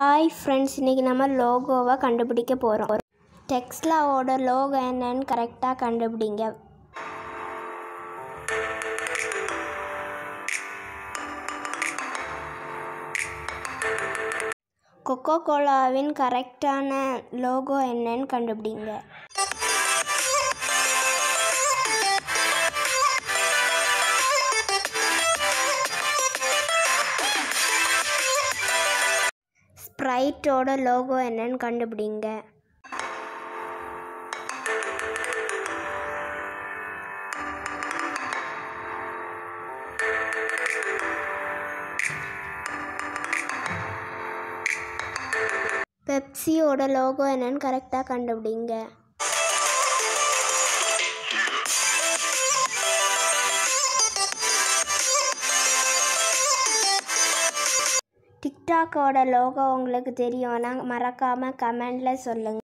hi friends இன்றைக்கி நம்ம லோகோவை கண்டுபிடிக்க போகிறோம் டெக்ஸ்லாவோட லோகோ என்னன்னு கரெக்டாக கண்டுபிடிங்க கொக்கோ கோலாவின் கரெக்டான லோகோ என்னன்னு கண்டுபிடிங்க ஸ்ப்ரைட்டோட லோகோ என்னன்னு கண்டுபிடிங்க பெப்சியோட லோகோ என்னன்னு கரெக்டாக கண்டுபிடிங்க டிக்டாக்கோட லோகோ உங்களுக்கு தெரியும்னா மறக்காமல் கமெண்டில் சொல்லுங்கள்